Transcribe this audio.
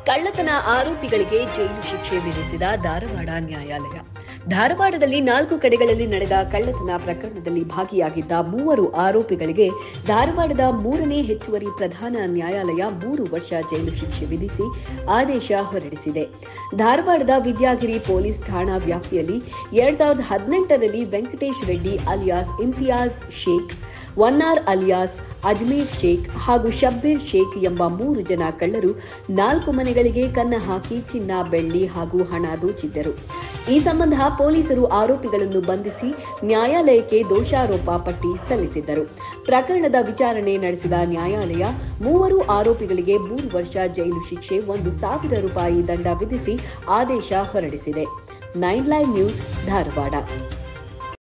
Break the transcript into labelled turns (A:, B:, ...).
A: ಕಳ್ಳತನ ಆರೋಪಿಗಳಿಗೆ ಜೈಲು ಶಿಕ್ಷೆ ವಿಧಿಸಿದ ಧಾರವಾಡ ನ್ಯಾಯಾಲಯ ಧಾರವಾಡದಲ್ಲಿ ನಾಲ್ಕು ಕಡೆಗಳಲ್ಲಿ ನಡೆದ ಕಳ್ಳತನ ಪ್ರಕರಣದಲ್ಲಿ ಭಾಗಿಯಾಗಿದ್ದ ಮೂವರು ಆರೋಪಿಗಳಿಗೆ ಧಾರವಾಡದ ಮೂರನೇ ಹೆಚ್ಚುವರಿ ಪ್ರಧಾನ ನ್ಯಾಯಾಲಯ ಮೂರು ವರ್ಷ ಜೈಲು ಶಿಕ್ಷೆ ವಿಧಿಸಿ ಆದೇಶ ಹೊರಡಿಸಿದೆ ಧಾರವಾಡದ ವಿದ್ಯಾಗಿರಿ ಪೊಲೀಸ್ ಠಾಣಾ ವ್ಯಾಪ್ತಿಯಲ್ಲಿ ಎರಡ್ ಸಾವಿರದ ಹದಿನೆಂಟರಲ್ಲಿ ವೆಂಕಟೇಶ್ ರೆಡ್ಡಿ ಅಲಿಯಾಸ್ ಇಮ್ತಿಯಾಜ್ ಶೇಖ್ ವನ್ನಾರ್ ಅಲಿಯಾಸ್ ಅಜ್ಮೀರ್ ಶೇಖ್ ಹಾಗೂ ಶಬ್ಬೀರ್ ಶೇಖ್ ಎಂಬ ಮೂರು ಜನ ಕಳ್ಳರು ನಾಲ್ಕು ಮನೆಗಳಿಗೆ ಕನ್ನ ಹಾಕಿ ಚಿನ್ನ ಬೆಳ್ಳಿ ಹಾಗೂ ಹಣ ದೋಚಿದ್ದರು ಈ ಸಂಬಂಧ ಪೊಲೀಸರು ಆರೋಪಿಗಳನ್ನು ಬಂಧಿಸಿ ನ್ಯಾಯಾಲಯಕ್ಕೆ ದೋಷಾರೋಪ ಪಟ್ಟಿ ಸಲ್ಲಿಸಿದ್ದರು ಪ್ರಕರಣದ ವಿಚಾರಣೆ ನಡೆಸಿದ ನ್ಯಾಯಾಲಯ ಮೂವರು ಆರೋಪಿಗಳಿಗೆ ಮೂರು ವರ್ಷ ಜೈಲು ಶಿಕ್ಷೆ ಒಂದು ಸಾವಿರ ರೂಪಾಯಿ ದಂಡ ವಿಧಿಸಿ ಆದೇಶ ಹೊರಡಿಸಿದೆ ನೈನ್ ಲೈವ್ ನ್ಯೂಸ್ ಧಾರವಾಡ